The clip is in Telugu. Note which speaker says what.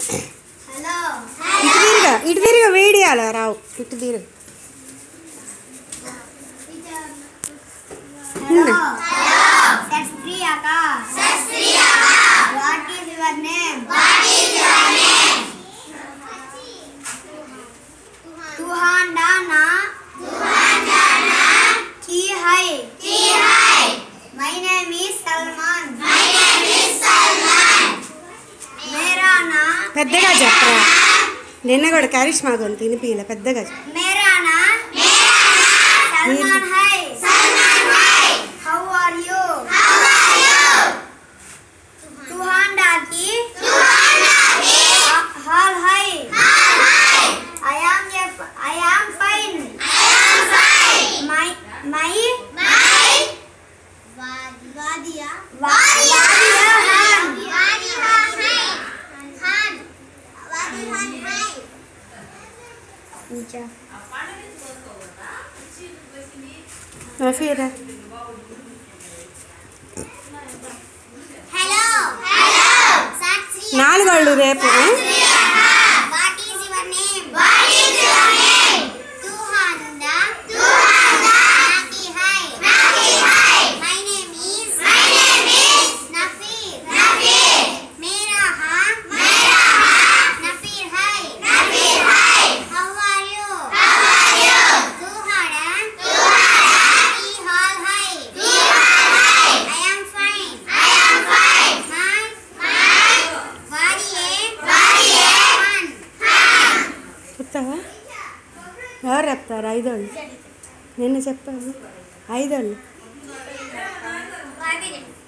Speaker 1: హలో
Speaker 2: ఇటు తిరుగా ఇటు తిరుగా వేడియాల రావు ఇటు తిరుగు
Speaker 1: హలో సస్త్రియక వాట్ ఈస్ యువర్ నేమ్ तुहांडाना तुहांडाना की है की है my name is Salman my name is Salman मेरा नाम
Speaker 2: పెద్దగా చెప్పరా నిన్న కూడా కరిష్మా గొంతు తినిపిల పెద్దగా చెప్పు.
Speaker 1: मेरा नाम मेरा नाम सलमान है सलमान है how are you how are you तुहांडा की तुहांडा की हाल है हाल है I am a, I am fine. I am fine. My my my वादिया वादिया खान वादिया खान खान वादिया खान ऊंचा
Speaker 2: నఫీరా
Speaker 1: हेलो हेलो सत श्री
Speaker 2: నాలుగోళ్ళు రేపు
Speaker 1: What is your name? What is your name? Tuhanda. Tuhanda. Naki hai. Naki hai. My name is. My name is. Nafir. Nafir. Mera ha. Mera ha. Nafir hai. Nafir hai. How are you? How are you? Tuhada. Tuhada. Ki hal hai. Ki hal hai. I am fine. I am fine. My. My. Variye. Variye. Fun.
Speaker 2: చెప్తావా ఎవరు చెప్తారు ఐదోళ్ళు నిన్న చెప్పావు ఐదోళ్ళు
Speaker 1: Variye.